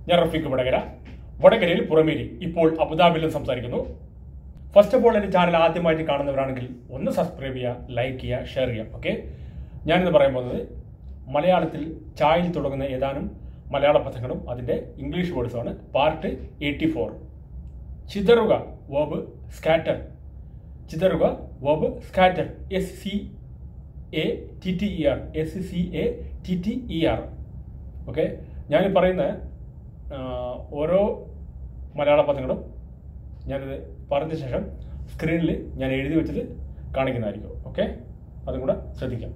ഞാൻ റഫീഖ് വടകര വടകരയിൽ പുറമേരി ഇപ്പോൾ അബുദാബിയിലും സംസാരിക്കുന്നു ഫസ്റ്റ് ഓഫ് ഓൾ എൻ്റെ ചാനൽ ആദ്യമായിട്ട് കാണുന്നവരാണെങ്കിൽ ഒന്ന് സബ്സ്ക്രൈബ് ചെയ്യുക ലൈക്ക് ചെയ്യുക ഷെയർ ചെയ്യുക ഓക്കെ ഞാനിന്ന് പറയാൻ പോകുന്നത് മലയാളത്തിൽ ചായയിൽ തുടങ്ങുന്ന ഏതാനും മലയാള പദങ്ങളും അതിൻ്റെ ഇംഗ്ലീഷ് വേർഡ്സുമാണ് പാർട്ട് എയ്റ്റി ഫോർ ചിതറുക വേബ് സ്കാറ്റർ ചിതറുക verb scatter S C A T T E R S C A T T E R okay ഞാൻ പറയുന്ന ആ, ഓരോ മലയാള പദങ്ങളും ഞാനിത് പറഞ്ഞ ശേഷം സ്ക്രീനിൽ ഞാൻ എഴുതി വെച്ചിട്ട് കാണിക്കുന്നതായിരിക്കും ഓക്കെ അതും കൂടെ ശ്രദ്ധിക്കാം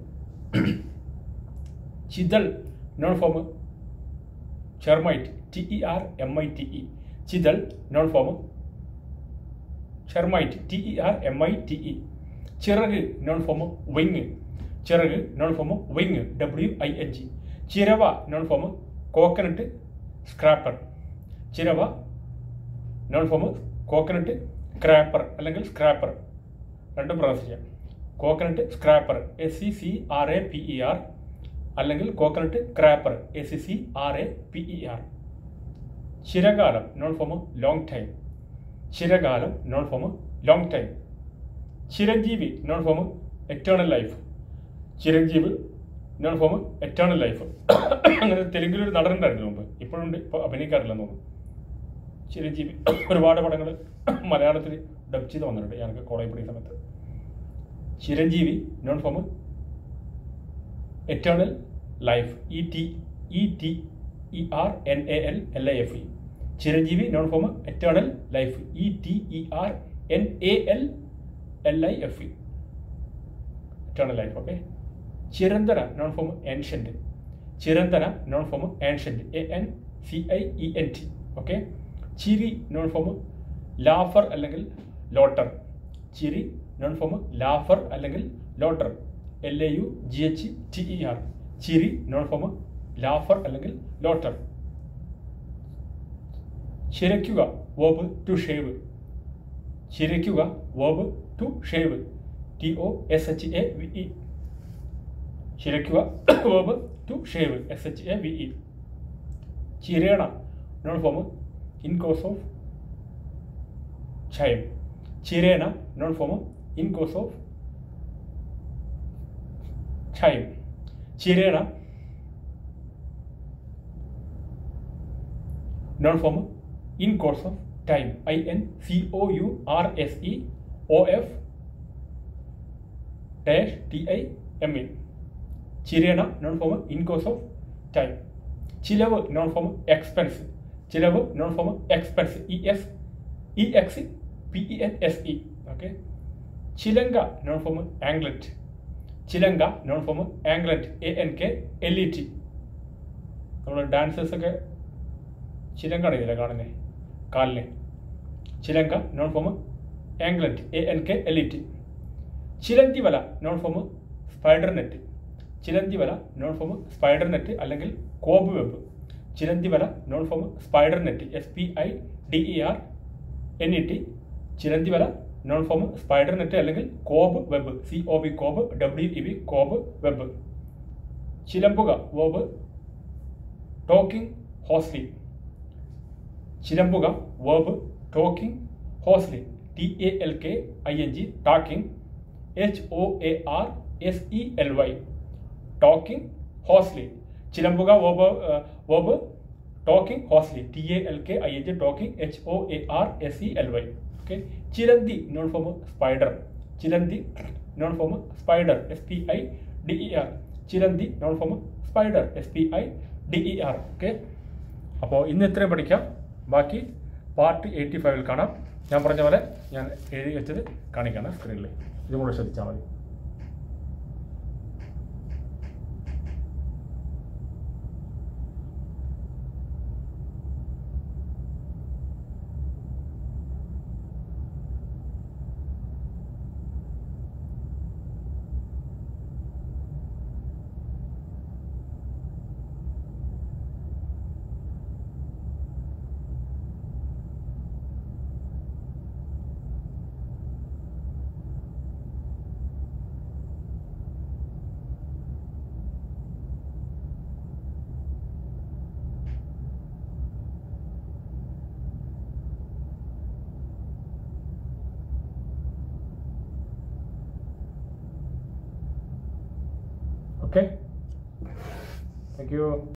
ചിതൽ noun form termite T E R M I T E ചിതൽ noun form termite T E R M I T E ചിറക് നോൺ ഫോം വിങ് ചിറക് noun form wing W I N G ചിരവ noun form coconut scraper ചിരവ noun form coconut scraper അല്ലെങ്കിൽ scraper രണ്ടും pronounce ചെയ്യാം coconut scraper S C C R A P E R അല്ലെങ്കിൽ coconut scraper S C C R A P E R ചിരകാലം noun form long time ചിരകാലം noun form long time ചിരഞ്ജീവി noun form eternal life ചിരഞ്ജീവി noun form eternal life അങ്ങനെ തെലുങ്കിലൊരു നടനുണ്ടായിരുന്നു മുമ്പ് ഇപ്പോഴുണ്ട് ഇപ്പോൾ അഭിനയിക്കാറില്ലെന്ന് തോന്നുന്നു ചിരഞ്ജീവി ഒരുപാട് പടങ്ങൾ മലയാളത്തിൽ ഡബ് ചെയ്ത് വന്നിട്ടുണ്ട് ഞങ്ങൾക്ക് കോളേജ് പഠിക്കുന്ന സമയത്ത് ചിരഞ്ജീവി noun form eternal life E T E T E R N A L L I F E ചിരഞ്ജീവി noun form eternal life E T E R N A L L I F E eternal life okay ചിരന്തന noun form ancient ചിരന്തന noun form ancient A N C I E N T okay ചിരി noun form laughter അല്ലെങ്കിൽ laughter ചിരി noun form laughter അല്ലെങ്കിൽ laughter L A U G H T E R ചിരി noun form laughter അല്ലെങ്കിൽ laughter ചിരയ്ക്കുക verb to shave ചിരയ്ക്കുക verb to shave T O S H A V E ചിരയ്ക്കുക verb to shave S H A V E ചിരേണ noun form in course of ക്ഷയം ചിരേണ noun form in course of ക്ഷയം ചിരേണ noun form in course of time I N C O U R S E O F dash T I M E ചിരേണ noun form in course of time ചിലവ് noun form expense ചിലവ് noun form expense E X P എക്സ് N S E okay ഇ ഓക്കെ ചിലങ്ക noun form anklet ചിലങ്ക noun form anklet A N K L E T നമ്മൾ ഡാൻസേഴ്സൊക്കെ ചിലങ്കാണ് ഇതിലെ കാണുന്നത് കാലിന് ചിലങ്ക noun form anklet A N K L E T ചിലന്തി വല നോൺ ഫോം സ്പൈഡർ നെറ്റ് ചിലന്തി വല നോൺ ഫോം സ്പൈഡർ നെറ്റ് അല്ലെങ്കിൽ കോബ് വെബ് ചിലന്തി വല noun form spider net S P I D E R N E T ചിലന്തി വല noun form spider net അല്ലെങ്കിൽ cob web C O B cob W E B cob web ചിലമ്പുക verb talking hoarsely ചിലമ്പുക verb talking hoarsely T A L K I N G talking H O A R S E L Y talking hoarsely ചിലമ്പുക verb verb talking hoarsely T A L K I N G talking H O A R S E L Y okay ചിലന്തി noun form spider ചിലന്തി noun form spider S P I D E R ചിലന്തി noun form spider S P I D E R okay അപ്പോൾ ഇന്ന് ഇത്രയും പഠിക്കാം ബാക്കി part eighty ഫൈവിൽ കാണാം ഞാൻ പറഞ്ഞ പോലെ ഞാൻ എഴുതി വെച്ചത് കാണിക്കാണ് സ്ക്രീനിൽ ഇതും കൂടെ ശ്രദ്ധിച്ചാൽ മതി ഓക്കെ താങ്ക് യു